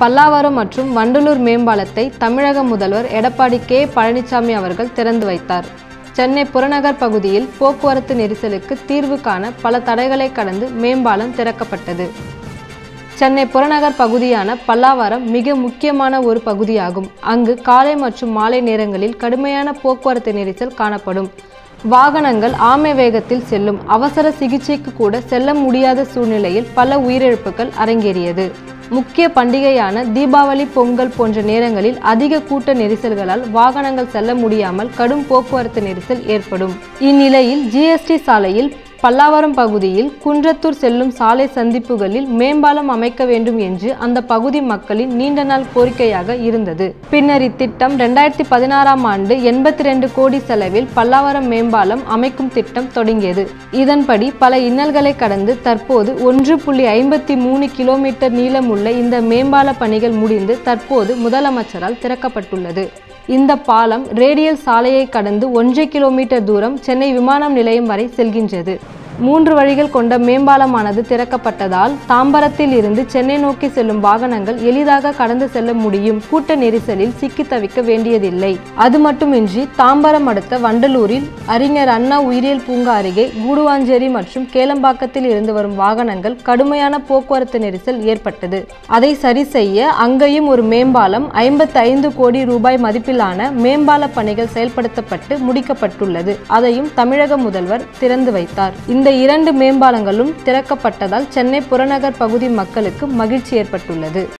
பல்லாவரம் மற்றும் வண்டலூர் மேம்பாலத்தை தமிழக முதல்வர் எடப்பாடி கே பழனிசாமி அவர்கள் திறந்து வைத்தார் சென்னை புறநகர் பகுதியில் போக்குவரத்து நெரிசலுக்கு தீர்வு காண பல தடைகளை கடந்து மேம்பாலம் திறக்கப்பட்டது சென்னை புறநகர் பகுதியான பல்லாவரம் மிக முக்கியமான ஒரு பகுதியாகும் அங்கு காலை மற்றும் மாலை நேரங்களில் கடுமையான போக்குவரத்து நெரிசல் காணப்படும் வாகனங்கள் ஆமை வேகத்தில் செல்லும் அவசர சிகிச்சைக்கு கூட செல்ல முடியாத சூழ்நிலையில் பல உயிரிழப்புகள் அரங்கேறியது முக்கிய பண்டிகையான தீபாவளி பொங்கல் போன்ற நேரங்களில் அதிக கூட்ட நெரிசல்களால் வாகனங்கள் செல்ல முடியாமல் கடும் போக்குவரத்து நெரிசல் ஏற்படும் இந்நிலையில் ஜிஎஸ்டி சாலையில் பல்லாவரம் பகுதியில் குன்றத்தூர் செல்லும் சாலை சந்திப்புகளில் மேம்பாலம் அமைக்க வேண்டும் என்று அந்த பகுதி மக்களின் நீண்ட நாள் கோரிக்கையாக இருந்தது பின்னர் இத்திட்டம் ரெண்டாயிரத்தி பதினாறாம் ஆண்டு எண்பத்தி ரெண்டு கோடி செலவில் பல்லாவரம் மேம்பாலம் அமைக்கும் திட்டம் தொடங்கியது இதன்படி பல இன்னல்களை கடந்து தற்போது ஒன்று புள்ளி ஐம்பத்தி மூணு கிலோமீட்டர் நீளமுள்ள இந்த மேம்பால பணிகள் முடிந்து தற்போது முதலமைச்சரால் திறக்கப்பட்டுள்ளது இந்த பாலம் ரேடியல் சாலையை கடந்து ஒன்றரை கிலோமீட்டர் தூரம் சென்னை விமானம் நிலையம் வரை செல்கின்றது மூன்று வழிகள் கொண்ட மேம்பாலமானது திறக்கப்பட்டதால் தாம்பரத்தில் இருந்து சென்னை நோக்கி செல்லும் வாகனங்கள் எளிதாக கடந்து செல்ல முடியும் கூட்ட நெரிசலில் சிக்கி தவிக்க வேண்டியதில்லை அது மட்டுமின்றி தாம்பரம் அடுத்த வண்டலூரில் அறிஞர் அண்ணா உயிரியல் பூங்கா அருகே கூடுவாஞ்சேரி மற்றும் கேளம்பாக்கத்தில் இருந்து வரும் வாகனங்கள் கடுமையான போக்குவரத்து நெரிசல் ஏற்பட்டது அதை சரி செய்ய அங்கேயும் ஒரு மேம்பாலம் ஐம்பத்தி ஐந்து கோடி ரூபாய் மதிப்பிலான மேம்பால பணிகள் செயல்படுத்தப்பட்டு முடிக்கப்பட்டுள்ளது அதையும் தமிழக முதல்வர் திறந்து வைத்தார் இந்த இரண்டு மேம்பாலங்களும் திறக்கப்பட்டதால் சென்னை புறநகர் பகுதி மக்களுக்கு மகிழ்ச்சி ஏற்பட்டுள்ளது